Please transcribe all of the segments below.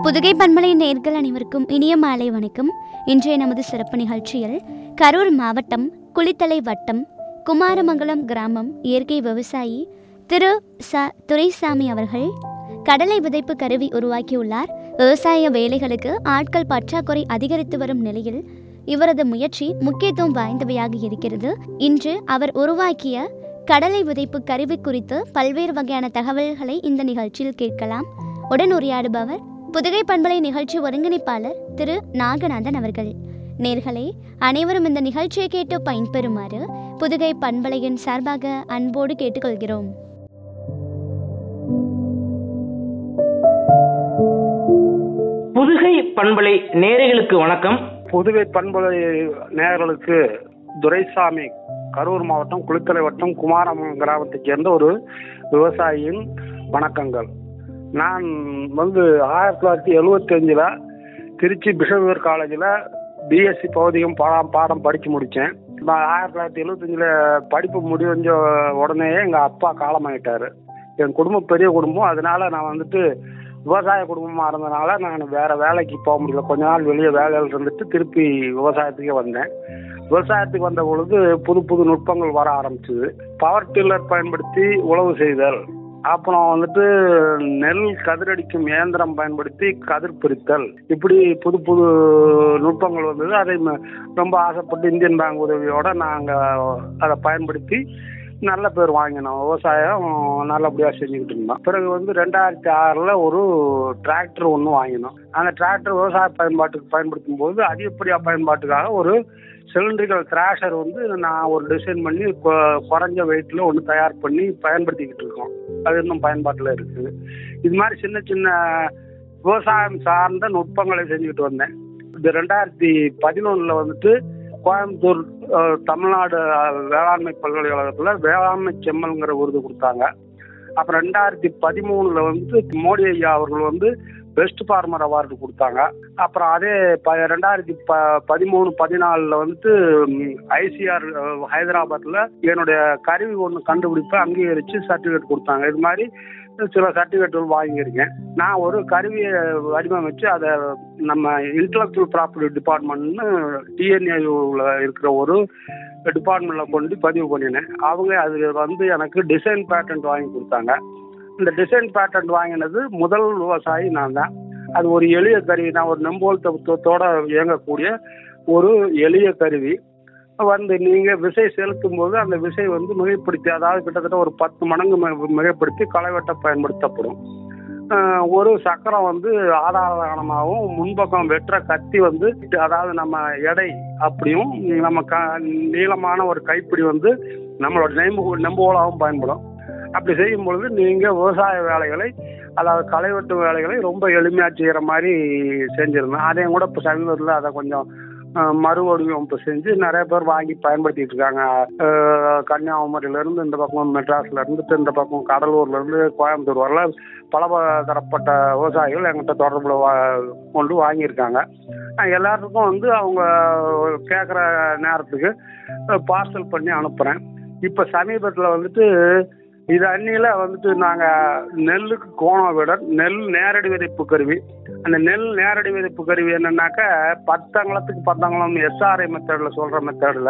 புதுகை பண்பலை நேர்கள் அனைவருக்கும் இனிய மாலை வணக்கம் இன்றைய நமது சிறப்பு நிகழ்ச்சியில் கரூர் மாவட்டம் குளித்தலை வட்டம் குமாரமங்கலம் கிராமம் இயற்கை விவசாயி திரு ச துரைசாமி அவர்கள் கடலை விதைப்பு கருவி உருவாக்கியுள்ளார் விவசாய வேலைகளுக்கு ஆட்கள் பற்றாக்குறை அதிகரித்து வரும் நிலையில் இவரது முயற்சி முக்கியத்துவம் வாய்ந்தவையாக இருக்கிறது இன்று அவர் உருவாக்கிய கடலை விதைப்பு கருவி குறித்து பல்வேறு வகையான தகவல்களை இந்த நிகழ்ச்சியில் கேட்கலாம் உடன் உரையாடுபவர் புதுகை பண்பலை நிகழ்ச்சி ஒருங்கிணைப்பாளர் திரு நாகநாதன் அவர்கள் நேர்களே அனைவரும் இந்த நிகழ்ச்சியை கேட்டு பயன்பெறுமாறு புதுகை பண்பலையின் சார்பாக அன்போடு கேட்டுக்கொள்கிறோம் புதுகை பண்பலை நேயர்களுக்கு வணக்கம் புதுவை பண்பலை நேயர்களுக்கு துரைசாமி கரூர் மாவட்டம் குளித்தலை வட்டம் குமாரமங்கலம் கிராமத்தைச் சேர்ந்த ஒரு விவசாயியின் வணக்கங்கள் நான் வந்து ஆயிரத்தி தொள்ளாயிரத்தி எழுவத்தி அஞ்சில் திருச்சி பிஷப்வேர் காலேஜில் பிஎஸ்சி பௌதிகம் பாடம் பாடம் படித்து முடித்தேன் நான் ஆயிரத்தி தொள்ளாயிரத்தி எழுவத்தஞ்சில் படிப்பு முடிஞ்ச உடனே எங்கள் அப்பா காலமாயிட்டாரு என் குடும்பம் பெரிய குடும்பம் அதனால நான் வந்துட்டு விவசாய குடும்பமாக இருந்தனால நான் வேற வேலைக்கு போக முடியல கொஞ்ச நாள் வெளியே வேலையில் இருந்துட்டு திருப்பி விவசாயத்துக்கே வந்தேன் விவசாயத்துக்கு வந்த பொழுது புது புது நுட்பங்கள் வர ஆரம்பிச்சது பவர் டில்லர் பயன்படுத்தி உழவு செய்தல் அப்புறம் வந்துட்டு நெல் கதிரடிக்கும் இயந்திரம் பயன்படுத்தி கதிர் பிரித்தல் இப்படி புது புது நுட்பங்கள் வந்தது அதை ம- ரொம்ப ஆசைப்பட்டு இந்தியன் பேங்க் உதவியோட நாங்கள் அதை பயன்படுத்தி நல்ல பேர் வாங்கினோம் விவசாயம் நல்லபடியாக செஞ்சுக்கிட்டு இருந்தோம் பிறகு வந்து ரெண்டாயிரத்தி ஆறில் ஒரு டிராக்டர் ஒன்று வாங்கினோம் அந்த டிராக்டர் விவசாய பயன்பாட்டுக்கு பயன்படுத்தும் போது அதிகப்படியாக பயன்பாட்டுக்காக ஒரு சிலிண்ட்ரிக்கல் கிராஷர் வந்து நான் ஒரு டிசைன் பண்ணி கொ- குறைஞ்ச வெயிட்டில் ஒன்று தயார் பண்ணி பயன்படுத்திக்கிட்டு இருக்கோம் அது இன்னும் பயன்பாட்டில் இருக்குது இது மாதிரி சின்ன சின்ன விவசாயம் சார்ந்த நுட்பங்களை செஞ்சுக்கிட்டு வந்தேன் இது ரெண்டாயிரத்தி பதினொன்றில் வந்துட்டு கோயம்புத்தூர் அஹ், தமிழ்நாடு அஹ், வேளாண்மை பல்கலைக்கழகத்தில் வேளாண்மை செம்மல்ங்கிற விருது கொடுத்தாங்க அப்புறம் ரெண்டாயிரத்தி பதிமூணுல வந்து மோடி ஐயா அவர்கள் வந்து பெஸ்ட் ஃபார்மர் அவார்டு கொடுத்தாங்க அப்புறம் அதே ப ரெண்டாயிரத்தி ப பதிமூணு பதினாலில் வந்துட்டு ஐசிஆர் ஹைதராபாத்தில் என்னுடைய கருவி ஒன்று கண்டுபிடிப்பு அங்கீகரித்து சர்டிஃபிகேட் கொடுத்தாங்க இது மாதிரி சில சர்டிஃபிகேட்டுகள் வாங்கியிருக்கேன் நான் ஒரு கருவியை வடிவமைச்சு அதை நம்ம இன்டலெக்சுவல் ப்ராப்பர்ட்டி டிபார்ட்மெண்ட்னு டிஎன்ஏயூவில் இருக்கிற ஒரு டிபார்ட்மெண்ட்டில் கொண்டு பதிவு பண்ணினேன் அவங்க அது வந்து எனக்கு டிசைன் பேட்டன்ட் வாங்கி கொடுத்தாங்க இந்த டிசைன் பேட்டன்ட் வாங்கினது முதல் விவசாயி நான் தான் அது ஒரு எளிய கருவி தான் ஒரு நெம்போல் தத்துவத்தோட இயங்கக்கூடிய ஒரு எளிய கருவி வந்து நீங்கள் விசை செலுத்தும் போது அந்த விசை வந்து மிகைப்படுத்தி அதாவது கிட்டத்தட்ட ஒரு பத்து மடங்கு மி- மிகைப்படுத்தி களைவெட்ட பயன்படுத்தப்படும் ஆஹ் ஒரு சக்கரம் வந்து ஆதாரமாகவும் முன்பக்கம் வெட்டுற கத்தி வந்து அதாவது நம்ம எடை அப்படியும் நம்ம க நீளமான ஒரு கைப்பிடி வந்து நம்மளோட நெம்பு நெம்போலாகவும் பயன்படும் அப்படி செய்யும் பொழுது நீங்கள் விவசாய வேலைகளை அதாவது களை வெட்டும் வேலைகளை ரொம்ப எளிமையாக செய்கிற மாதிரி செஞ்சுருந்தேன் அதையும் கூட இப்போ சமீபத்தில் அதை கொஞ்சம் அஹ், மறுவடிவமைப்பு செஞ்சு நிறைய பேர் வாங்கி பயன்படுத்திட்டு இருக்காங்க அஹ், கன்னியாகுமரியிலேருந்து இந்த பக்கம் மெட்ராஸ்ல இருந்துட்டு இந்த பக்கம் கடலூர்லேருந்து கோயம்புத்தூர் வரல பல ப- தரப்பட்ட விவசாயிகள் எங்கிட்ட தொடர்பில் வா கொண்டு வாங்கியிருக்காங்க நான் எல்லாத்துக்கும் வந்து அவங்க கேட்குற நேரத்துக்கு பார்சல் பண்ணி அனுப்புகிறேன் இப்போ சமீபத்தில் வந்துட்டு இது அன்னியில் வந்துட்டு நாங்கள் நெல்லுக்கு கோணம் விட நெல் நேரடி விதைப்பு கருவி அந்த நெல் நேரடி விதைப்பு கருவி என்னன்னாக்கா பத்தங்களத்துக்கு பத்தங்களம் எஸ்ஆர்ஐ மெத்தடில் சொல்கிற மெத்தடில்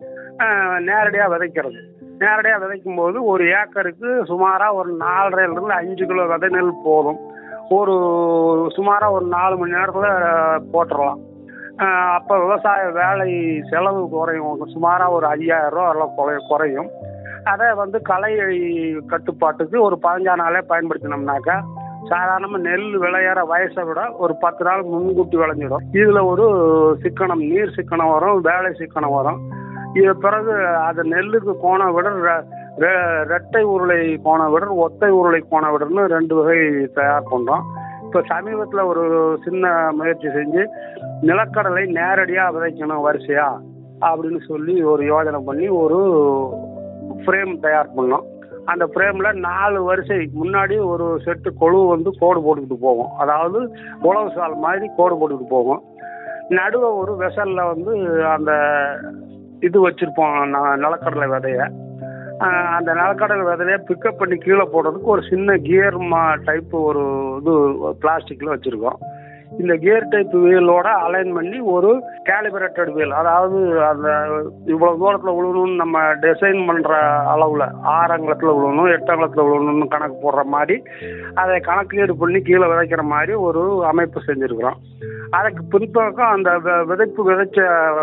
நேரடியாக விதைக்கிறது நேரடியாக விதைக்கும் போது ஒரு ஏக்கருக்கு சுமாராக ஒரு நாலரைலேருந்து அஞ்சு கிலோ விதை நெல் போதும் ஒரு சுமாராக ஒரு நாலு மணி நேரத்தில் போட்டுடலாம் அப்போ விவசாய வேலை செலவு குறையும் சுமாராக ஒரு ஐயாயிரம் ரூபா எல்லாம் குறை குறையும் அதை வந்து களை கட்டுப்பாட்டுக்கு ஒரு பதினஞ்சா நாளே பயன்படுத்தினோம்னாக்கா சாதாரணமாக நெல் விளையிற வயசை விட ஒரு பத்து நாள் முன்கூட்டி விளைஞ்சிடும் இதில் ஒரு சிக்கனம் நீர் சிக்கனம் வரும் வேலை சிக்கனம் வரும் இது பிறகு அது நெல்லுக்கு கோணம் விட ரெ- ரெ- ரெட்டை உருளை கோணம் விட ஒத்தை உருளை கோணம் விடன்னு ரெண்டு வகை தயார் பண்ணுறோம் இப்போ சமீபத்தில் ஒரு சின்ன முயற்சி செஞ்சு நிலக்கடலை நேரடியாக விதைக்கணும் வரிசையா அப்படின்னு சொல்லி ஒரு யோஜனை பண்ணி ஒரு ஃப்ரேம் தயார் பண்ணோம் அந்த ஃப்ரேமில் நாலு வரிசை முன்னாடி ஒரு செட்டு கொழு வந்து கோடு போட்டுக்கிட்டு போகும் அதாவது உழவு சால் மாதிரி கோடு போட்டுக்கிட்டு போகும் நடுவே ஒரு வெசலில் வந்து அந்த இது வச்சுருப்போம் ந- நிலக்கடலை விதைய ஆஹ் அந்த நிலக்கடலை விதைய பிக்கப் பண்ணி கீழே போடுறதுக்கு ஒரு சின்ன கியர் மா டைப்பு ஒரு இது பிளாஸ்டிக்கில் வச்சுருக்கோம் இந்த கியர் டைப் வீலோட அலைன் பண்ணி ஒரு கேலிபரேட்டட் வீல் அதாவது அந்த இவ்வளவு தூரத்துல விழணும்னு நம்ம டிசைன் பண்ற அளவுல ஆறு அங்குலத்துல விழணும் எட்டு அங்குலத்துல விழணும்னு கணக்கு போடுற மாதிரி அதை கணக்கீடு பண்ணி கீழே விதைக்கிற மாதிரி ஒரு அமைப்பு செஞ்சிருக்கிறோம் அதுக்கு பின்பக்கம் அந்த வ- விதைப்பு விதைச்ச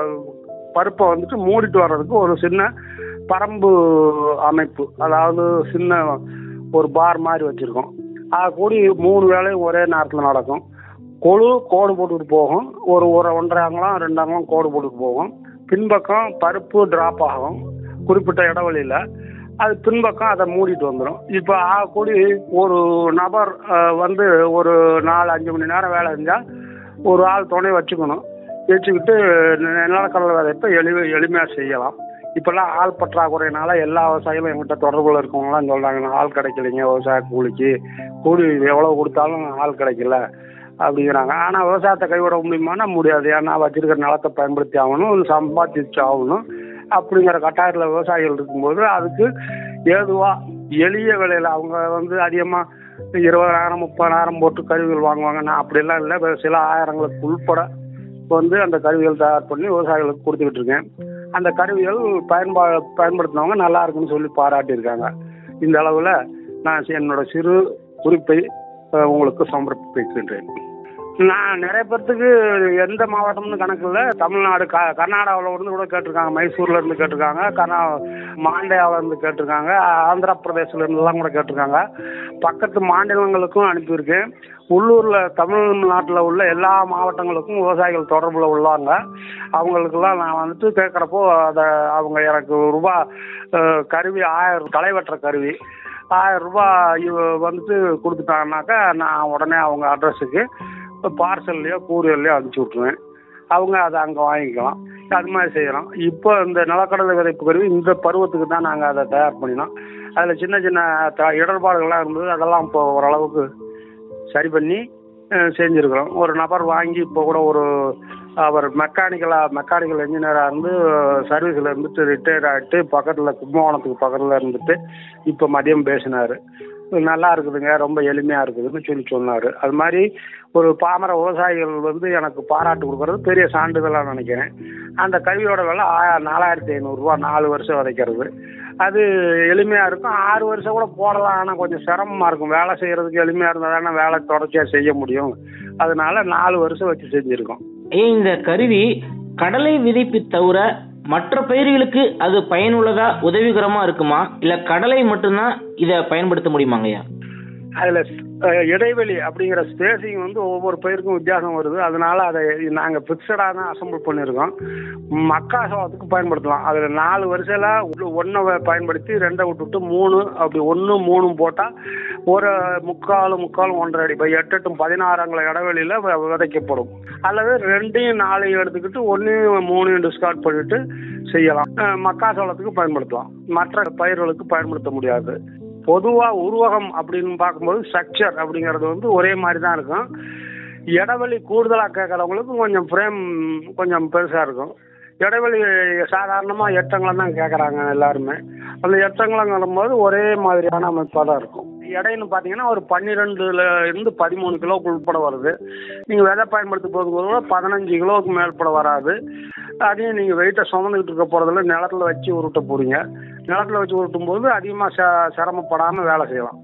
பருப்பை வந்துட்டு மூடிட்டு வர்றதுக்கு ஒரு சின்ன பரம்பு அமைப்பு அதாவது சின்ன ஒரு பார் மாதிரி வச்சிருக்கோம் அது கூடி மூணு வேலையும் ஒரே நேரத்தில் நடக்கும் கொழு கோடு போட்டுட்டு போகும் ஒரு ஒரு ஒன்றரை அங்கலம் ரெண்டு அங்கலம் கோடு போட்டுட்டு போகும் பின்பக்கம் பருப்பு டிராப் ஆகும் குறிப்பிட்ட இடைவெளியில் அது பின்பக்கம் அதை மூடிட்டு வந்துடும் இப்போ கூடி ஒரு நபர் அஹ், வந்து ஒரு நாலு அஞ்சு மணி நேரம் வேலை செஞ்சால் ஒரு ஆள் துணை வச்சுக்கணும் வச்சுக்கிட்டு நி- நிலக்கடலை விதைப்ப எளி எளிமையாக செய்யலாம் இப்போல்லாம் ஆள் பற்றாக்குறையினால எல்லா விவசாயிகளும் எங்கிட்ட தொடர்புல இருக்கவங்களாம் சொல்கிறாங்க ஆள் கிடைக்கலைங்க விவசாய கூலிக்கு கூலி எவ்வளோ கொடுத்தாலும் ஆள் கிடைக்கல அப்படிங்கிறாங்க ஆனால் விவசாயத்தை கைவிட முடியுமானா முடியாது ஏன்னா வச்சிருக்கிற நிலத்தை பயன்படுத்தி ஆகணும் சம்பாதிச்சு ஆகணும் அப்படிங்கிற கட்டாயத்தில் விவசாயிகள் இருக்கும்போது அதுக்கு ஏதுவாக எளிய விலையில் அவங்க வந்து அதிகமாக இருபதாயிரம் முப்பதாயிரம் போட்டு கருவிகள் வாங்குவாங்க நான் அப்படிலாம் இல்லை வெறும் சில ஆயிரங்களுக்கு உள்பட வந்து அந்த கருவிகள் தயார் பண்ணி விவசாயிகளுக்கு கொடுத்துக்கிட்டு இருக்கேன் அந்த கருவிகள் பயன்பா பயன்படுத்தினவங்க நல்லா இருக்குன்னு சொல்லி பாராட்டியிருக்காங்க இந்த அளவில் நான் என்னோட சிறு குறிப்பை அஹ், உங்களுக்கு சமர்ப்பிக்கின்றேன் நான் நிறைய பேர்த்துக்கு எந்த மாவட்டம்னு கணக்கு இல்லை தமிழ்நாடு க கர்நாடகாவில் இருந்து கூட கேட்டிருக்காங்க மைசூர்ல இருந்து கேட்டிருக்காங்க கர்நா மாண்டையாவில் இருந்து கேட்டிருக்காங்க ஆந்திர பிரதேசல இருந்துலாம் கூட கேட்டிருக்காங்க பக்கத்து மாநிலங்களுக்கும் அனுப்பியிருக்கேன் உள்ளூரில் தமிழ்நாட்டில் உள்ள எல்லா மாவட்டங்களுக்கும் விவசாயிகள் தொடர்பில் உள்ளாங்க அவங்களுக்கெல்லாம் நான் வந்துட்டு கேட்குறப்போ அதை அவங்க எனக்கு ரூபா அஹ், கருவி ஆயிரம் தலைவற்ற கருவி ஆயிரம் ரூபாய் இவ- வந்துட்டு கொடுத்துட்டாங்கனாக்கா நான் உடனே அவங்க அட்ரஸுக்கு பார்சல்லையோ கூரியர்லையோ அனுப்பிச்சி விட்ருவேன் அவங்க அதை அங்கே வாங்கிக்கலாம் அது மாதிரி செய்கிறோம் இப்போ இந்த நிலக்கடலை விதைப்பு கருவி இந்த பருவத்துக்கு தான் நாங்கள் அதை தயார் பண்ணினோம் அதில் சின்ன சின்ன த இடர்பாடுகள்லாம் இருந்தது அதெல்லாம் இப்போ ஓரளவுக்கு சரி பண்ணி அஹ், செஞ்சுருக்கிறோம் ஒரு நபர் வாங்கி இப்போ கூட ஒரு அவர் மெக்கானிக்கலாக மெக்கானிக்கல் இன்ஜினியராக இருந்து சர்வீஸில் இருந்துட்டு ரிட்டையர் ஆகிட்டு பக்கத்தில் கும்பகோணத்துக்கு பக்கத்தில் இருந்துட்டு இப்போ மதியம் பேசினார் நல்லா இருக்குதுங்க ரொம்ப எளிமையாக இருக்குதுன்னு சொல்லி சொன்னார் அது மாதிரி ஒரு பாமர விவசாயிகள் வந்து எனக்கு பாராட்டு கொடுக்கறது பெரிய சான்றிதழாக நினைக்கிறேன் அந்த கருவியோட விலை ஆ- நாலாயிரத்தி ஐநூறுரூவா நாலு வருஷம் விதைக்கிறது அது எளிமையாக இருக்கும் ஆறு வருஷம் கூட போடலாம் ஆனால் கொஞ்சம் சிரமமாக இருக்கும் வேலை செய்கிறதுக்கு எளிமையாக இருந்தால் தானே வேலை தொடர்ச்சியாக செய்ய முடியும் அதனால நாலு வருஷம் வச்சு செஞ்சுருக்கோம் ஏன் இந்த கருவி கடலை விதைப்பு தவிர மற்ற பயிர்களுக்கு அது பயனுள்ளதா உதவிகரமா இருக்குமா இல்ல கடலை மட்டும்தான் இதை பயன்படுத்த முடியுமாங்கய்யா அதில் இடைவெளி அப்படிங்கிற ஸ்பேசிங் வந்து ஒவ்வொரு பயிருக்கும் வித்தியாசம் வருது அதனால அதை நாங்கள் ஃபிக்ஸடாக தான் அசம்பிள் பண்ணியிருக்கோம் மக்காசோளத்துக்கு பயன்படுத்தலாம் அதில் நாலு வரிசையில் ஒன்றை பயன்படுத்தி ரெண்டை விட்டுட்டு மூணு அப்படி ஒன்று மூணும் போட்டால் ஒரு முக்கால் முக்கால் ஒன்றரை அடி இப்போ எட்டு எட்டும் பதினாறாங்கள இடைவெளியில் வ- விதைக்கப்படும் அல்லது ரெண்டையும் நாலையும் எடுத்துக்கிட்டு ஒன்றையும் மூணையும் டிஸ்கார்ட் பண்ணிட்டு செய்யலாம் அஹ் மக்காசோளத்துக்கு பயன்படுத்தலாம் மற்ற பயிர்களுக்கு பயன்படுத்த முடியாது பொதுவாக உருவகம் அப்படின்னு பார்க்கும்போது ஸ்ட்ரக்சர் அப்படிங்கிறது வந்து ஒரே மாதிரி தான் இருக்கும் இடைவெளி கூடுதலாக கேட்குறவங்களுக்கு கொஞ்சம் ஃப்ரேம் கொஞ்சம் பெருசாக இருக்கும் இடைவெளி சாதாரணமாக எட்டங்குளம் தான் கேட்குறாங்க எல்லாருமே அந்த எட்டங்குளங்கும் போது ஒரே மாதிரியான அமைப்பாக தான் இருக்கும் எடைன்னு பார்த்தீங்கன்னா ஒரு பன்னிரெண்டுல இருந்து பதிமூணு கிலோவுக்கு உட்பட வருது நீங்கள் விதை பயன்படுத்த போகும்போது கூட பதினஞ்சு கிலோவுக்கு மேற்பட வராது அதையும் நீங்கள் வெயிட்டை சுமந்துக்கிட்டு இருக்க போகிறதில்ல நிலத்துல வச்சு உருட்ட போகிறீங்க நிலத்துல வச்சு உருட்டும் போது அதிகமாக ச சிரமப்படாமல் வேலை செய்யலாம்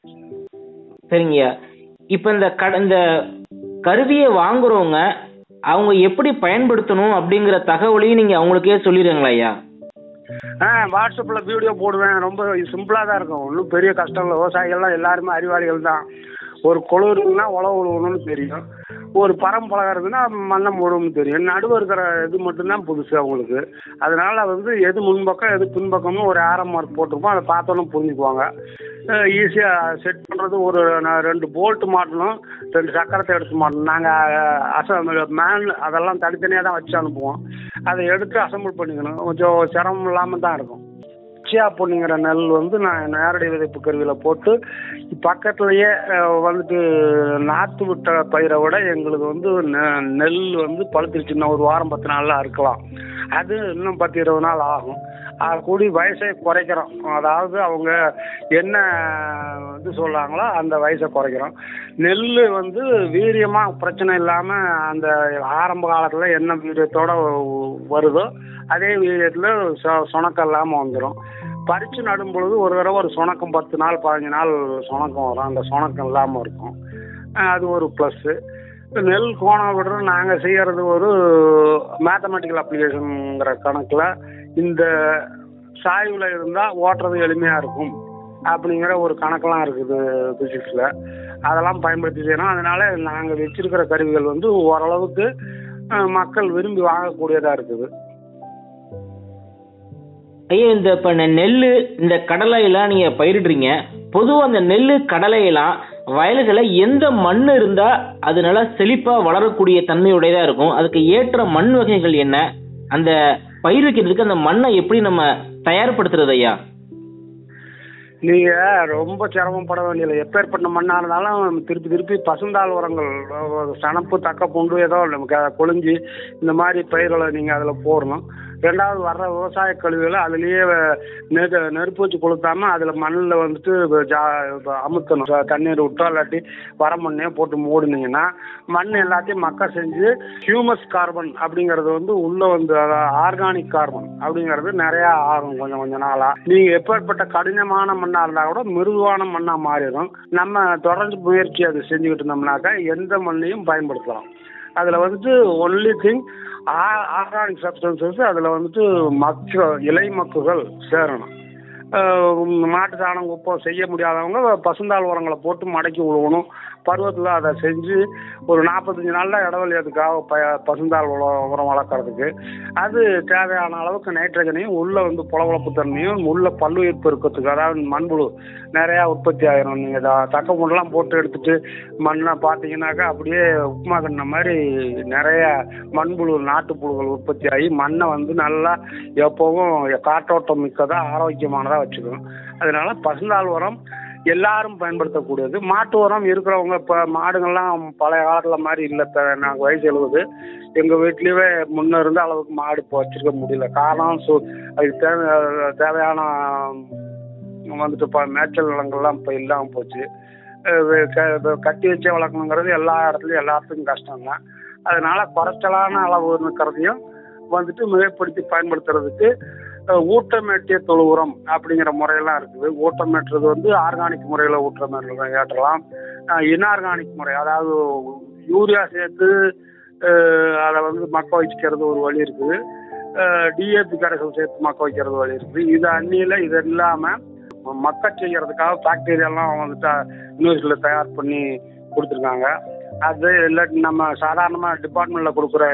சரிங்கய்யா இப்போ இந்த கட இந்த கருவியை வாங்குறவங்க அவங்க எப்படி பயன்படுத்தணும் அப்படிங்கிற தகவலையும் நீங்க அவங்களுக்கே சொல்லிடுங்களா ஐயா ஆ வாட்ஸ்அப்பில் வீடியோ போடுவேன் ரொம்ப சிம்பிளாக தான் இருக்கும் ஒன்றும் பெரிய கஷ்டம் இல்லை விவசாயிகள்லாம் எல்லாருமே அறிவாளிகள் தான் ஒரு கொழு இருக்குன்னா உழவு உழுவணும்னு தெரியும் ஒரு பரம் பழகம் இருக்குன்னா மண்ணை மூடணும்னு தெரியும் நடுவு இருக்கிற இது மட்டும்தான் புதுசு அவங்களுக்கு அதனால வந்து எது முன்பக்கம் எது பின்பக்கம்னு ஒரு ஆரம் மார்க் போட்டிருப்போம் அதை பார்த்தோன்னே புரிஞ்சுக்குவாங்க ஈஸியாக செட் பண்ணுறது ஒரு நான் ரெண்டு போல்ட் மாட்டணும் ரெண்டு சக்கரத்தை எடுத்து மாட்டணும் நாங்கள் அச மேன் அதெல்லாம் தனித்தனியாக தான் வச்சு அனுப்புவோம் அதை எடுத்து அசம்பிள் பண்ணிக்கணும் கொஞ்சம் சிரமம் இல்லாமல் தான் இருக்கும் சியா பொண்ணுங்கிற நெல் வந்து நான் நேரடி விதைப்பு கருவியில் போட்டு பக்கத்துலேயே அஹ், வந்துட்டு நாற்று விட்ட பயிரை விட எங்களுக்கு வந்து நெ- நெல் வந்து பழுத்துருச்சுன்னா ஒரு வாரம் பத்து நாளில் அறுக்கலாம் அது இன்னும் பத்து இருபது நாள் ஆகும் அது கூடி வயசை குறைக்கிறோம் அதாவது அவங்க என்ன இது சொல்றாங்களோ அந்த வயசை குறைக்கிறோம் நெல் வந்து வீரியமாக பிரச்சனை இல்லாமல் அந்த ஆரம்ப காலத்தில் என்ன வீரியத்தோட வருதோ அதே வீரியத்தில் சொ சுணக்கம் இல்லாமல் வந்துடும் பறித்து நடும் பொழுது ஒரு தடவை ஒரு சுணக்கம் பத்து நாள் பதினஞ்சு நாள் சுணக்கம் வரும் அந்த சுணக்கம் இல்லாமல் இருக்கும் அஹ் அது ஒரு ப்ளஸ்ஸு நெல் கோணம் விடுறது நாங்கள் செய்கிறது ஒரு மேத்தமெட்டிக்கல் அப்ளிகேஷனுங்கிற கணக்கில் இந்த சாய்வில் இருந்தால் ஓட்டுறது எளிமையாக இருக்கும் அப்படிங்கிற ஒரு கணக்கெல்லாம் இருக்குது பிசிக்ஸில் அதெல்லாம் பயன்படுத்தி செய்யணும் அதனால நாங்கள் வச்சிருக்கிற கருவிகள் வந்து ஓரளவுக்கு அஹ், மக்கள் விரும்பி வாங்கக்கூடியதாக இருக்குது ஐயா இந்த இப்ப இந்த நெல்லு இந்த கடலை எல்லாம் நீங்க பயிரிடுறீங்க பொதுவா அந்த நெல்லு கடலை எல்லாம் வயல்களை எந்த மண் இருந்தா அது நல்லா செழிப்பா வளரக்கூடிய தன்மையுடையதா இருக்கும் அதுக்கு ஏற்ற மண் வகைகள் என்ன அந்த பயிர் வைக்கிறதுக்கு அந்த மண்ணை எப்படி நம்ம தயார்படுத்துறது ஐயா நீங்க ரொம்ப சிரமப்பட வேண்டியதில்லை எப்பேற்பட்ட மண்ணா இருந்தாலும் திருப்பி திருப்பி பசுந்தாள் உரங்கள் அஹ், சணப்பு தக்க பூண்டு ஏதோ நமக்கு கொழிஞ்சி இந்த மாதிரி பயிர்களை நீங்க அதுல போடணும் ரெண்டாவது வர்ற விவசாய கழிவுகளை அதுலயே நெரு நெருப்பு வச்சு கொளுத்தாம அதுல மண்ணில் வந்துட்டு ஜா அமுத்தணும் ச- தண்ணீர் விட்டோ இல்லாட்டி வர மண்ணே போட்டு மூடினீங்கன்னா மண் எல்லாத்தையும் மக்க செஞ்சு ஹியூமஸ் கார்பன் அப்படிங்கிறது வந்து உள்ள வந்து ஆர்கானிக் கார்பன் அப்படிங்கிறது நிறைய ஆகும் கொஞ்சம் கொஞ்ச நாளா நீங்க எப்பேற்பட்ட கடினமான மண்ணா இருந்தா கூட மிருதுவான மண்ணா மாறிடும் நம்ம தொடர்ந்து முயற்சி அது செஞ்சுக்கிட்டு இருந்தோம்னாக்கா எந்த மண்ணையும் பயன்படுத்தலாம் அதுல வந்துட்டு ஒன்லி திங் ஆர்கானிக் சப்ஸ்டன்சஸ் அதுல வந்துட்டு மக்கு இலை மக்குகள் சேரணும் அஹ் மாட்டு சாணம் குப்பம் செய்ய முடியாதவங்க பசுந்தாள் உரங்களை போட்டு மடக்கி விழுவணும் பருவத்தில் அதை செஞ்சு ஒரு நாற்பத்தஞ்சு நாளில் இடைவெளி அதுக்காக ப பசுந்தாள் உரம் உரம் வளர்க்குறதுக்கு அது தேவையான அளவுக்கு நைட்ரஜனையும் உள்ள வந்து புலவளப்பு தன்மையும் உள்ள பல்லுயிர் பெருக்கத்துக்கு அதாவது மண்புழு நிறையா உற்பத்தி ஆயிரும் நீங்கள் தக்க முண்டெல்லாம் போட்டு எடுத்துட்டு மண்ணை பார்த்தீங்கன்னாக்கா அப்படியே உப்புமா கண்ண மாதிரி நிறைய மண்புழு நாட்டுப்புழுகள் உற்பத்தி ஆகி மண்ணை வந்து நல்லா எப்போவும் காற்றோட்டம் மிக்கதாக ஆரோக்கியமானதாக வச்சுக்கணும் அதனால பசுந்தாள் உரம் எல்லாரும் பயன்படுத்தக்கூடியது மாட்டு உரம் இருக்கிறவங்க இப்போ மாடுங்கள்லாம் பழைய காலத்தில் மாதிரி இல்லை இப்போ நாங்கள் வயசு எழுபது எங்கள் வீட்லேயே முன்ன இருந்த அளவுக்கு மாடு இப்போ வச்சிருக்க முடியல காரணம் சு அதுக்கு தேவை தேவையான ம், வந்துட்டு இப்போ மேய்ச்சல் நிலங்கள்லாம் இப்போ இல்லாமல் போச்சு அஹ் வே- க- இப்ப கட்டி வச்சே வளர்க்கணுங்கிறது எல்லா இடத்துலையும் எல்லாத்துக்கும் கஷ்டம் தான் அதனால குறைச்சலான அளவு இருக்கிறதையும் வந்துட்டு மிகைப்படுத்தி பயன்படுத்துறதுக்கு அஹ், ஊட்டமேட்டிய தொழு உரம் அப்படிங்கிற முறையெல்லாம் இருக்குது ஊட்டமேட்டுறது வந்து ஆர்கானிக் முறையில் ஊட்டமேட்டு ஏற்றலாம் இன்ஆர்கானிக் முறை அதாவது யூரியா சேர்த்து அஹ், அதை வந்து மக்க வச்சுக்கிறது ஒரு வழி இருக்குது டிஏபி கரைசல் சேர்த்து மக்க வைக்கிறது வழி இருக்குது இது அந்நியில் இது இல்லாமல் மக்க செய்யறதுக்காக பாக்டீரியாலாம் வந்துட்டு யூனிவர்சிட்டியில் தயார் பண்ணி கொடுத்துருக்காங்க அது இல்லாட்டி நம்ம சாதாரணமாக டிபார்ட்மெண்ட்டில் கொடுக்குற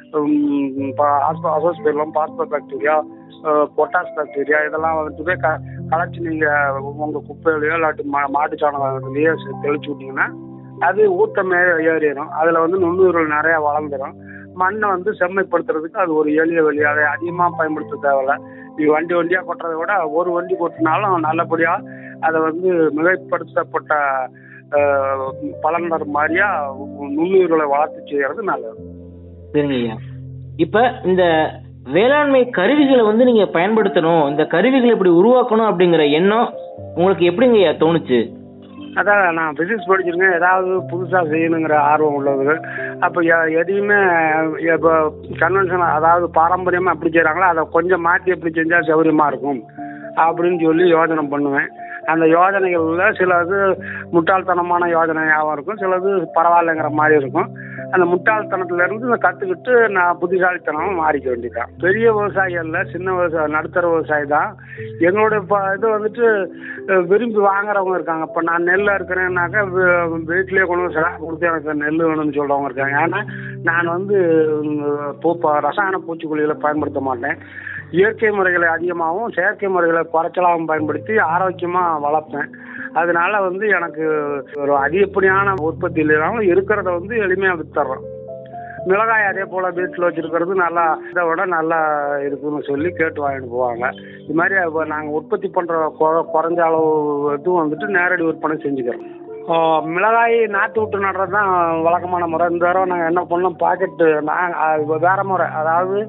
azospirillum phospho bacteria potash bacteria இதெல்லாம் வந்துட்டு க களைச்சி நீங்கள் உங்கள் குப்பையிலையோ இல்லாட்டி மா மாட்டு சாணத்துலேயோ தெளிச்சு விட்டீங்கன்னா அது ஊட்டம் ஏ- ஏறிடும் அதில் வந்து நுண்ணுயிர்கள் நிறையா வளர்ந்துடும் மண்ணை வந்து செம்மைப்படுத்துறதுக்கு அது ஒரு எளிய வழி அதை அதிகமாக பயன்படுத்த தேவையில்ல நீ வண்டி வண்டியாக கொட்டுறதை விட ஒரு வண்டி கொட்டினாலும் நல்லபடியாக அதை வந்து மிகைப்படுத்தப்பட்ட அஹ், பலன் தரும் மாதிரியா நுண்ணுயிர்களை வளர்த்து செய்யறது நல்லது சரிங்க ஐயா இப்ப இந்த வேளாண்மை கருவிகளை வந்து நீங்க பயன்படுத்தணும் இந்த கருவிகளை இப்படி உருவாக்கணும் அப்படிங்கிற எண்ணம் உங்களுக்கு எப்படிங்க ஐயா தோணுச்சு அதான் நான் பிசிக்ஸ் படிச்சிருக்கேன் ஏதாவது புதுசாக செய்யணுங்கிற ஆர்வம் உள்ளது அப்போ எ- எதையுமே இப்போ கன்வென்ஷன் அதாவது பாரம்பரியமாக எப்படி செய்கிறாங்களோ அதை கொஞ்சம் மாற்றி எப்படி செஞ்சால் சௌகரியமாக இருக்கும் அப்படின்னு சொல்லி யோசனை பண்ணுவேன் அந்த யோஜனைகளில் சிலது முட்டாள்தனமான யோஜனையாகவும் இருக்கும் சிலது பரவாயில்லைங்கிற மாதிரி இருக்கும் அந்த முட்டாள்தனத்துலேருந்து நான் கற்றுக்கிட்டு நான் புத்திசாலித்தனமாக மாறிக்க வேண்டியதான் பெரிய விவசாயிகளில் சின்ன விவசாய நடுத்தர விவசாயி தான் எங்களுடைய இப்போ இது வந்துட்டு அஹ், விரும்பி வாங்குறவங்க இருக்காங்க இப்போ நான் நெல் இருக்கிறேன்னாக்கா வீட்டிலேயே கொண்டு வந்து சிலா கொடுத்து எனக்கு நெல் வேணும்னு சொல்கிறவங்க இருக்காங்க ஏன்னா நான் வந்து உம், பூ ப- ரசாயன பூச்சிக்கொல்லிகளை பயன்படுத்த மாட்டேன் இயற்கை முறைகளை அதிகமாகவும் செயற்கை முறைகளை குறைச்சலாகவும் பயன்படுத்தி ஆரோக்கியமாக வளர்ப்பேன் அதனால வந்து எனக்கு ஒரு அதிகப்படியான உற்பத்தி இல்லாமல் இருக்கிறத வந்து எளிமையாக வித்துறோம் மிளகாய் அதே போல் வீட்டில் வச்சிருக்கிறது நல்லா இதை விட நல்லா இருக்குன்னு சொல்லி கேட்டு வாங்கிட்டு போவாங்க இது மாதிரி இப்போ நாங்கள் உற்பத்தி பண்ணுற குறைஞ்ச அளவு இதுவும் வந்துட்டு நேரடி விற்பனை செஞ்சுக்கிறோம் ஆ, மிளகாய் நாற்று விட்டு நடுறது தான் வழக்கமான முறை இந்த தடவை நாங்கள் என்ன பண்ணோம் பாக்கெட்டு நான் அது வேற முறை அதாவது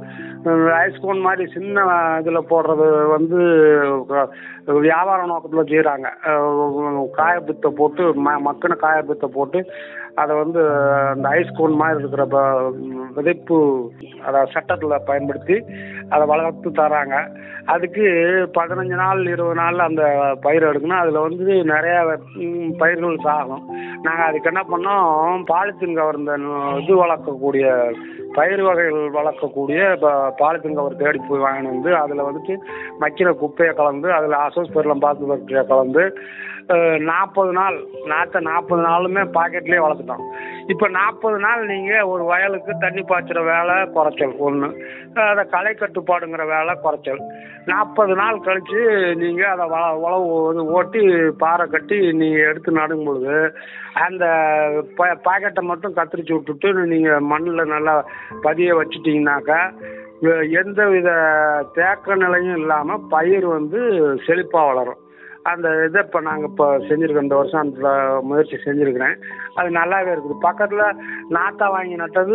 ஐஸ்கோன் மாதிரி சின்ன இதில் போடுறது வந்து அஹ், வியாபார நோக்கத்தில் செய்கிறாங்க காயப்பித்தை போட்டு ம மக்கின காயப்பித்தை போட்டு அதை வந்து அந்த ஐஸ்கோன் மாதிரி இருக்கிற ப- விதைப்பு அதை சட்டத்தில் பயன்படுத்தி அதை வளர்த்து தராங்க அதுக்கு பதினஞ்சு நாள் இருபது நாள் அந்த பயிர் எடுக்கணும் அதில் வந்து நிறைய ம், பயிர்கள் சாகும் நாங்கள் அதுக்கு என்ன பண்ணோம் பாலித்தீன் கவர் இந்த நு- இது வளர்க்கக்கூடிய பயிர் வகைகள் வளர்க்கக்கூடிய இப்போ பாலித்தீன் கவர் தேடி போய் வாங்கிட்டு வந்து அதில் வந்துட்டு மக்கின குப்பையை கலந்து அதில் அசோஸ் பெருளம் பாத்து பாக்டீரியா கலந்து நாற்பது நாள் நாற்றை நாற்பது நாளுமே பாக்கெட்லேயே வளர்த்துட்டோம் இப்போ நாற்பது நாள் நீங்கள் ஒரு வயலுக்கு தண்ணி பாய்ச்சுற வேலை குறைச்சல் ஒன்று அதை களை கட்டுப்பாடுங்கிற வேலை குறைச்சல் நாற்பது நாள் கழித்து நீங்கள் அதை வள உழவு இது ஓட்டி பாறை கட்டி நீங்கள் எடுத்து நடும் பொழுது அந்த ப பாக்கெட்டை மட்டும் கத்திரிச்சு விட்டுட்டு நீங்கள் மண்ணில் நல்லா பதிய வச்சுட்டிங்கனாக்கா எ- எந்த வித தேக்க நிலையும் இல்லாமல் பயிர் வந்து செழிப்பாக வளரும் அந்த இதை இப்போ நாங்கள் இப்போ செஞ்சுருக்கோம் இந்த வருஷம் அந்த முயற்சி செஞ்சுருக்கிறேன் அது நல்லாவே இருக்குது பக்கத்தில் நாத்தா வாங்கி நட்டது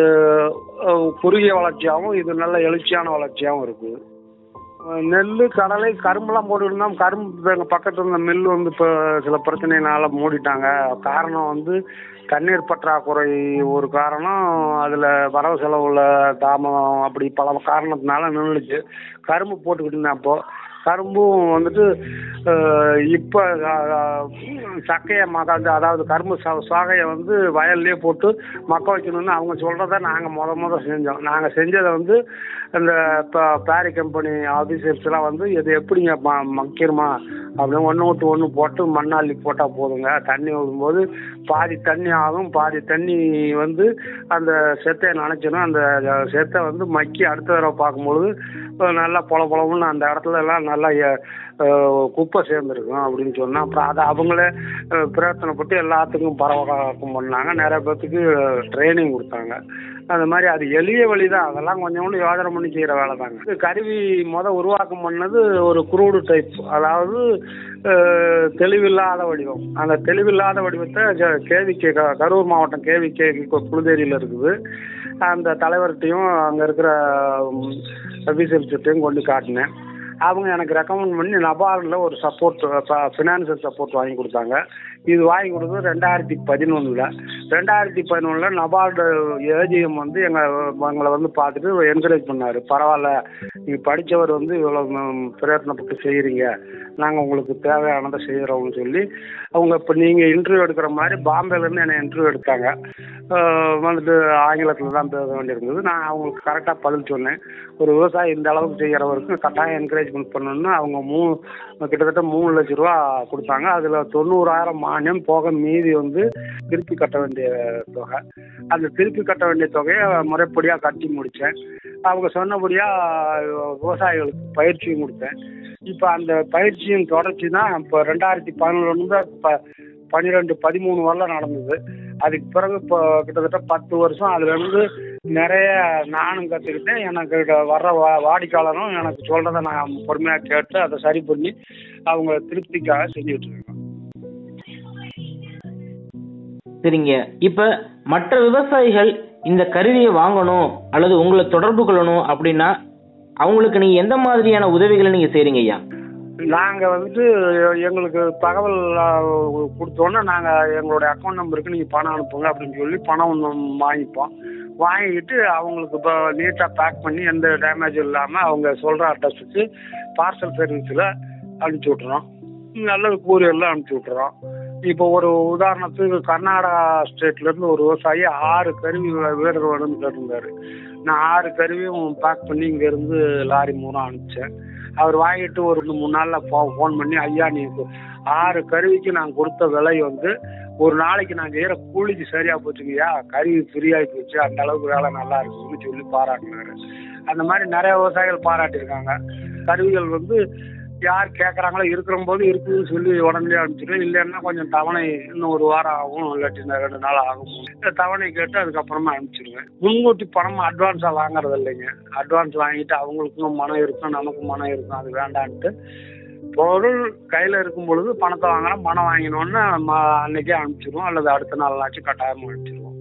அஹ், குறுகிய வளர்ச்சியாகவும் இது நல்ல எழுச்சியான வளர்ச்சியாகவும் இருக்குது நெல் கடலை கரும்புலாம் போட்டுருந்தோம் கரும்பு எங்கள் பக்கத்தில் இருந்த மில் வந்து இப்போ சில பிரச்சனைனால மூடிட்டாங்க காரணம் வந்து தண்ணீர் பற்றாக்குறை ஒரு காரணம் அதில் வரவு செலவுல தாமதம் அப்படி பல காரணத்தினால நின்றுச்சு கரும்பு போட்டுக்கிட்டு இருந்தேன் அப்போ கரும்பும் வந்துட்டு அஹ், இப்போ அஹ், சக்கையை மக அதாவது கரும்பு சா- சாகையை வந்து வயல்லையே போட்டு மக்க வைக்கணும்னு அவங்க சொல்கிறத நாங்கள் முத முத செஞ்சோம் நாங்கள் செஞ்சதை வந்து இந்த இப்போ பேரி கம்பெனி ஆஃபீஸர்ஸ்லாம் வந்து இது எப்படிங்க ம மக்கிருமா அப்படின்னு ஒன்று விட்டு ஒன்று போட்டு மண்ணாள்ளி போட்டால் போதுங்க தண்ணி விடும்போது பாதி தண்ணி ஆகும் பாதி தண்ணி வந்து அந்த செத்தையை நனைச்சிடும் அந்த செத்தை வந்து மக்கி அடுத்த தடவை பார்க்கும்பொழுது அஹ் நல்லா பொல பொலவுன்னு அந்த இடத்துல எல்லாம் நல்லா எ- அஹ் குப்பை சேர்ந்துருக்கும் அப்படின்னு சொன்னால் அப்புறம் அதை அவங்களே அஹ் பிரயத்தனப்பட்டு எல்லாத்துக்கும் பரவலாக்கம் பண்ணாங்க நிறைய பேர்த்துக்கு ட்ரைனிங் கொடுத்தாங்க அந்த மாதிரி அது எளிய வழி தான் அதெல்லாம் கொஞ்சம் கொஞ்சம் யோசனை பண்ணி செய்கிற வேலை தாங்க இது கருவி முத உருவாக்கம் பண்ணது ஒரு குரூடு டைப் அதாவது அஹ், தெளிவில்லாத வடிவம் அந்த தெளிவில்லாத வடிவத்தை ஜ- கேவிகே க- கரூர் மாவட்டம் கேவிகே புழுதேரியில் இருக்குது அந்த தலைவர்கிட்டையும் அங்கே இருக்கிற அபிஷியல்ஸ்கிட்டையும் கொண்டு காட்டினேன் அவங்க எனக்கு ரெக்கமெண்ட் பண்ணி நபார்டில் ஒரு சப்போர்ட் ஃபினான்சியல் சப்போர்ட் வாங்கி கொடுத்தாங்க இது வாங்கி கொடுத்தது ரெண்டாயிரத்தி பதினொன்றில் ரெண்டாயிரத்தி பதினொன்றில் நபார்டு ஏஜிஎம் வந்து எங்கள் எங்களை வந்து பார்த்துட்டு என்கரேஜ் பண்ணார் பரவாயில்ல நீங்கள் படித்தவர் வந்து இவ்வளோ ம், பிரயத்னப்பட்டு செய்கிறீங்க நாங்கள் உங்களுக்கு தேவையானதை செய்கிறோம்னு சொல்லி அவங்க இப்போ நீங்கள் இன்டர்வியூ எடுக்கிற மாதிரி பாம்பேலேருந்து என்னை இன்டர்வியூ எடுத்தாங்க அஹ் வந்துட்டு ஆங்கிலத்தில் தான் பேச வேண்டியிருந்தது நான் அவங்களுக்கு கரெக்டாக பதில் சொன்னேன் ஒரு விவசாயி இந்த அளவுக்கு செய்கிறவருக்கு கட்டாயம் என்கரேஜ்மெண்ட் பண்ணணும்னு அவங்க மூணு கிட்டத்தட்ட மூணு லட்ச ரூபா கொடுத்தாங்க அதில் தொண்ணூறாயிரம் மானியம் போக மீதி வந்து திருப்பி கட்ட வேண்டிய தொகை அந்த திருப்பி கட்ட வேண்டிய தொகையை முறைப்படியாக கட்டி முடித்தேன் அவங்க சொன்னபடியாக விவசாயிகளுக்கு பயிற்சியும் கொடுத்தேன் இப்போ அந்த பயிற்சியின் தொடர்ச்சி தான் இப்போ ரெண்டாயிரத்தி பதினொன்று இப்போ பன்னிரெண்டு பதிமூணு வரலாம் நடந்தது அதுக்கு பிறகு இப்போ கிட்டத்தட்ட பத்து வருஷம் அதுலேருந்து நிறைய நானும் கற்றுக்கிட்டேன் எனக்கு இத வர்ற வா வாடிக்கையாளரும் எனக்கு சொல்கிறத நான் பொறுமையாக கேட்டு அதை சரி பண்ணி அவங்க திருப்திக்காக செஞ்சுட்டு இருக்கேன் சரிங்க இப்ப மற்ற விவசாயிகள் இந்த கருவியை வாங்கணும் அல்லது உங்களை தொடர்பு கொள்ளணும் அப்படின்னா அவங்களுக்கு நீங்க எந்த மாதிரியான உதவிகளை நீங்க செய்றீங்க ஐயா நாங்கள் வந்துட்டு எங்களுக்கு தகவல் அஹ், கொடுத்தோன்னே நாங்கள் எங்களுடைய அக்கௌண்ட் நம்பருக்கு நீங்கள் பணம் அனுப்புங்க அப்படின்னு சொல்லி பணம் ஒன்று வாங்கிப்போம் வாங்கிட்டு அவங்களுக்கு இப்போ நீட்டாக பேக் பண்ணி எந்த டேமேஜும் இல்லாமல் அவங்க சொல்கிற அட்ரஸுக்கு பார்சல் சர்வீஸில் அனுப்பிச்சி விட்றோம் நல்லது கூரியரில் அனுப்பிச்சி விட்றோம் இப்போ ஒரு உதாரணத்துக்கு கர்நாடகா ஸ்டேட்லேருந்து ஒரு விவசாயி ஆறு கருவி வீரர் வேணும்னு கேட்டிருந்தாரு நான் ஆறு கருவியும் பேக் பண்ணி இங்கேருந்து லாரி மூலம் அனுப்பிச்சேன் அவர் வாங்கிட்டு ஒரு ரெண்டு மூணு நாளில் ஃபோ ஃபோன் பண்ணி ஐயா நீ கு- ஆறு கருவிக்கு நான் கொடுத்த விலை வந்து ஒரு நாளைக்கு நான் செய்கிற கூலிக்கு சரியாக போச்சுங்கய்யா கருவி ஃப்ரீயாகி போச்சு அந்த அளவுக்கு வேலை நல்லா இருக்குன்னு சொல்லி பாராட்டினாரு அந்த மாதிரி நிறைய விவசாயிகள் பாராட்டியிருக்காங்க கருவிகள் வந்து யார் கேட்குறாங்களோ இருக்கிற போது இருக்குதுன்னு சொல்லி உடனே அனுப்பிச்சிடுவேன் இல்லைன்னா கொஞ்சம் தவணை இன்னும் ஒரு வாரம் ஆகும் இல்லாட்டி இன்னும் ரெண்டு நாள் ஆகும் இந்த தவணை கேட்டு அதுக்கப்புறமா அனுப்பிச்சிடுவேன் முன்கூட்டி பணம் அட்வான்ஸாக வாங்குறது இல்லைங்க அட்வான்ஸ் வாங்கிட்டு அவங்களுக்கும் மனம் இருக்கும் நமக்கும் மனம் இருக்கும் அது வேண்டான்ட்டு பொருள் கையில் இருக்கும் பொழுது பணத்தை வாங்கினா பணம் வாங்கினோன்னு ம அன்னைக்கே அனுப்பிச்சிடுவோம் அல்லது அடுத்த நாளாச்சும் கட்டாயமாக அனுப்பிச்சிடுவோம்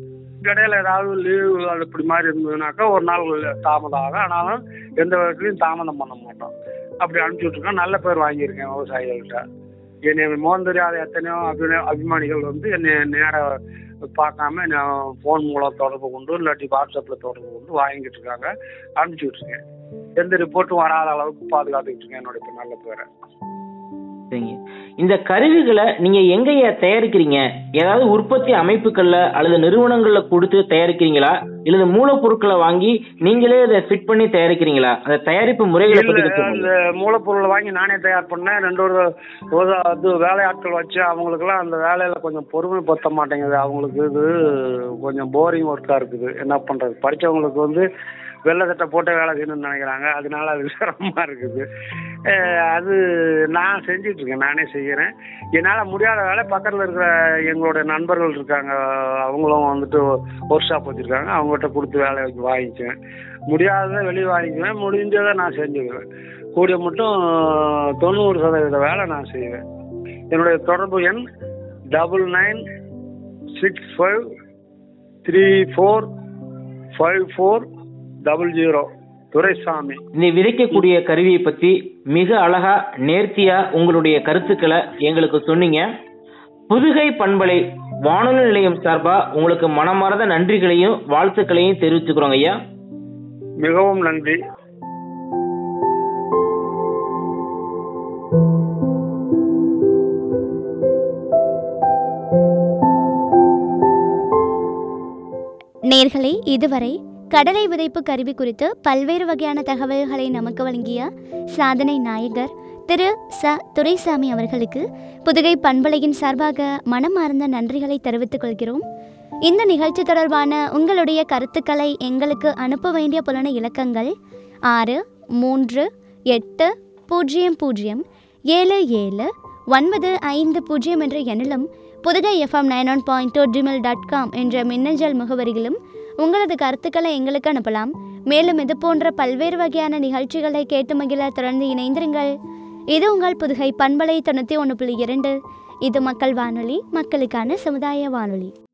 இடையில ஏதாவது லீவு அது இப்படி மாதிரி இருந்ததுனாக்கா ஒரு நாள் தாமதம் ஆகும் ஆனாலும் எந்த விதத்துலையும் தாமதம் பண்ண மாட்டோம் அப்படி அனுப்பிச்சி விட்ருக்கோம் நல்ல பேர் வாங்கியிருக்கேன் விவசாயிகள்கிட்ட என்னை மோகம் தெரியாத எத்தனையோ அபி அபிமானிகள் வந்து என்னை நேராக பார்க்காம நான் ஃபோன் மூலம் தொடர்பு கொண்டு இல்லாட்டி வாட்ஸ்அப்பில் தொடர்பு கொண்டு வாங்கிட்டு இருக்காங்க அனுப்பிச்சி விட்ருக்கேன் எந்த ரிப்போர்ட்டும் வராத அளவுக்கு பாதுகாத்துக்கிட்டு இருக்கேன் என்னோட இப்ப நல்ல பேரை சரிங்க இந்த கருவிகளை நீங்க எங்கய்யா தயாரிக்கிறீங்க ஏதாவது உற்பத்தி அமைப்புகள்ல அல்லது நிறுவனங்கள்ல கொடுத்து தயாரிக்கிறீங்களா இல்லது மூலப்பொருட்களை வாங்கி நீங்களே அதை ஃபிட் பண்ணி தயாரிக்கிறீங்களா அந்த தயாரிப்பு முறைகளை பத்தி இல்ல, கொஞ்சம் அந்த மூலப்பொருளை வாங்கி நானே தயார் பண்ணேன் ரெண்டு ஒரு ஒரு அது வேலையாட்கள் வச்சு அவங்களுக்குலாம் அந்த வேலையில கொஞ்சம் பொறுமை பத்த மாட்டேங்குது அவங்களுக்கு இது கொஞ்சம் போரிங் ஒர்க்கா இருக்குது என்ன பண்றது படிச்சவங்களுக்கு வந்து வெள்ளை சட்டை போட்டு வேலை செய்யணும்னு நினைக்கிறாங்க அதனால அது சிரமமா இருக்குது அஹ் அது நான் செஞ்சுட்டு இருக்கேன் நானே செய்கிறேன் என்னால் முடியாத வேலை பக்கத்தில் இருக்கிற எங்களுடைய நண்பர்கள் இருக்காங்க அவங்களும் வந்துட்டு ஒர்க் ஷாப் வச்சுருக்காங்க அவங்ககிட்ட கொடுத்து வேலை வாங்கி வாங்கிக்குவேன் முடியாததை வெளியே வாங்கிக்குவேன் முடிஞ்சதை நான் செஞ்சுக்குவேன் கூடிய மட்டும் தொண்ணூறு சதவீத வேலை நான் செய்வேன் என்னுடைய தொடர்பு எண் double nine six five three four five four double zero Duraisamy இந்த விதைக்கக்கூடிய கருவியை பத்தி மிக அழகா நேர்த்தியா உங்களுடைய கருத்துக்களை எங்களுக்கு சொன்னீங்க புதுகை பண்பலை வானொலி நிலையம் சார்பா உங்களுக்கு மனமார்ந்த நன்றிகளையும் வாழ்த்துக்களையும் தெரிவிச்சுக்கிறோங்க ஐயா மிகவும் நன்றி நேர்களே இதுவரை கடலை விதைப்பு கருவி குறித்து பல்வேறு வகையான தகவல்களை நமக்கு வழங்கிய சாதனை நாயகர் திரு ச துரைசாமி அவர்களுக்கு புதுகை பண்பலையின் சார்பாக மனமார்ந்த நன்றிகளை தெரிவித்துக் கொள்கிறோம் இந்த நிகழ்ச்சி தொடர்பான உங்களுடைய கருத்துக்களை எங்களுக்கு அனுப்ப வேண்டிய புலன இலக்கங்கள் ஆறு மூன்று எட்டு பூஜ்ஜியம் பூஜ்ஜியம் ஏழு ஏழு ஒன்பது ஐந்து பூஜ்ஜியம் என்ற எண்ணிலும் Pudugai FM nine one point two Gmail dot com என்ற மின்னஞ்சல் முகவரியிலும் உங்களது கருத்துக்களை எங்களுக்கு அனுப்பலாம் மேலும் இது போன்ற பல்வேறு வகையான நிகழ்ச்சிகளை கேட்டு மகிழ தொடர்ந்து இணைந்திருங்கள் இது உங்கள் புதுகை பண்பலை தொண்ணூற்றி ஒன்று புள்ளி இரண்டு இது மக்கள் வானொலி மக்களுக்கான சமுதாய வானொலி